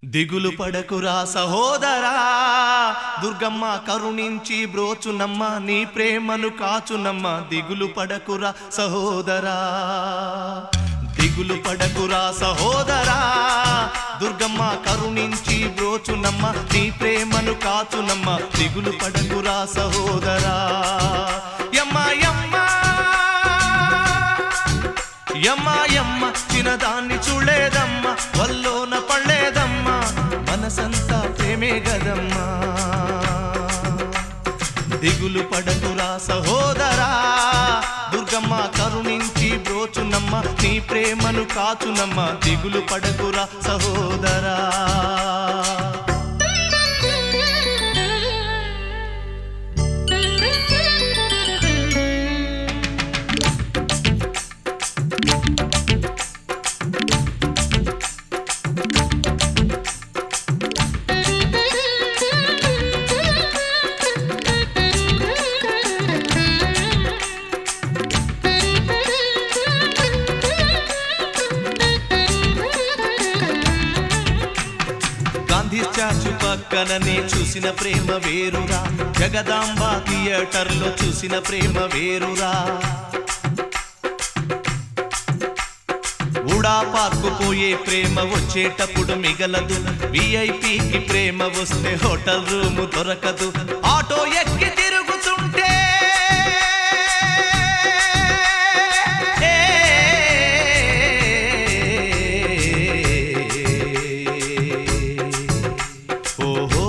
దిగులు పడకురా సహోదరా దుర్గమ్మ కరుణించి బ్రోచునమ్మ నీ ప్రేమను కాచునమ్మ దిగులు పడకురా సహోదరా దిగులు పడకురా సహోదరా దుర్గమ్మ కరుణించి బ్రోచునమ్మ నీ ప్రేమను కాచునమ్మ దిగులు పడకురా సహోదరా యమ్మ యమ్మ యమ్మ యమ్మ చిన్నదాన్ని చూడలేదమ్మ వల్లోన పడలేదమ్మ మనసంతా ప్రేమే గదమ్మా దిగులు పడకురా సహోదరా దుర్గమ్మ కరుణించి బ్రోచునమ్మ నీ ప్రేమను కాచునమ్మ దిగులు పడకురా సహోదరా గాంధీ స్టాచ్యూ పక్కననే చూసిన ప్రేమ వేరురా జగదాంబ థియేటర్ లో చూసిన ప్రేమ వేరురా ఊడా పార్కు పోయే ప్రేమ వచ్చేటప్పుడు మిగలదు విఐపికి ప్రేమ వస్తే హోటల్ రూమ్ దొరకదు ఆటో ఎక్కి తిరుగుతుంటే ఓహో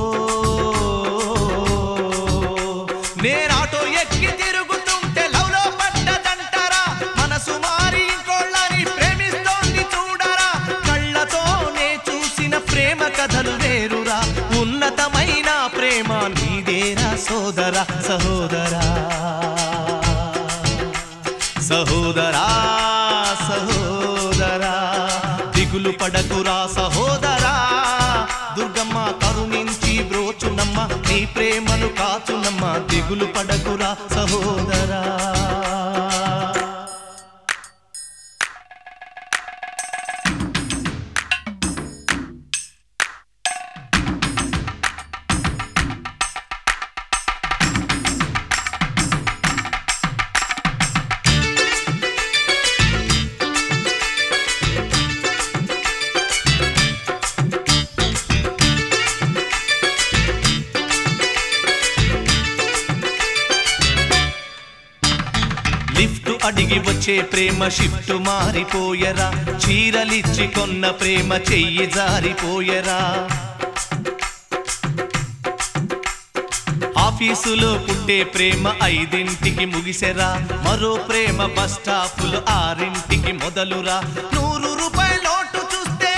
నేను ఆటో ఎక్కి తిరుగుతుంటే లవ్లో పడ్డదంటారా మనసు మారి ఇంకోళ్ళని ప్రేమిస్తోంది చూడరా కళ్ళతోనే చూసిన ప్రేమ కథలు వేరురా ఉన్నతమైన ప్రేమ నీదేరా సోదర సహోదరా సహోదరా సహోదరా దిగులు పడకురా సహోదరా దుర్గమ్మ కరుణించి బ్రోచునమ్మ నీ ప్రేమను కాచునమ్మ దిగులు పడకురా సహోదరా లిఫ్ట్ అడిగి వచ్చే ప్రేమ షిఫ్ట్ మారిపోయరా చీరలిచ్చి కొన్న ప్రేమ చెయ్యి జారిపోయరా ఆఫీసులో పుట్టే ప్రేమ ఐదింటికి ముగిసెరా మరో ప్రేమ బస్ స్టాపులు ఆరింటికి మొదలురా నూరు రూపాయల నోటు చూస్తే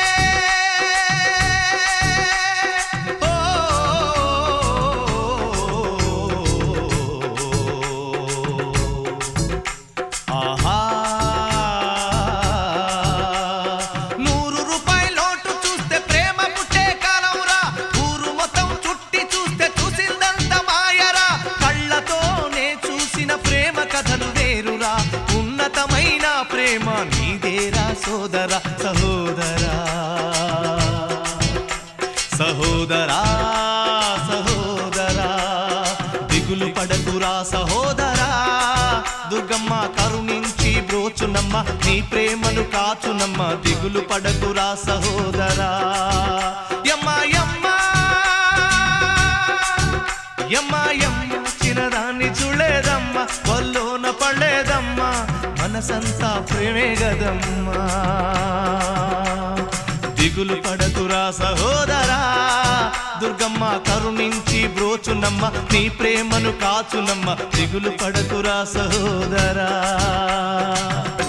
ఆహా నూరు రూపాయల నోటు చూస్తే ప్రేమ పుట్టే కాలంరా ఊరు మొత్తం చుట్టి చూస్తే చూసిందంత మాయరా కళ్ళతోనే చూసిన ప్రేమ కథలు వేరురా ఉన్నతమైన ప్రేమ నీదేరా సోదర సహోదరా సహోదరా సహోదరా దిగులు పడకురా సహోదరా దుర్గమ్మ కరుణించి బ్రోచునమ్మ నీ ప్రేమను కాచునమ్మ దిగులు పడకురా సహోదరా యమ్మ యమ్మ యమ్మ యమ్మ చిన్నదాన్ని చూడలేదమ్మ వల్లోన పడలేదమ్మ మనసంతా ప్రేమే గదమ్మా దిగులు పడకురా సహోదరా దుర్గమ్మ కరుణించి బ్రోచునమ్మ నీ ప్రేమను కాచునమ్మ దిగులు పడకురా సహోదరా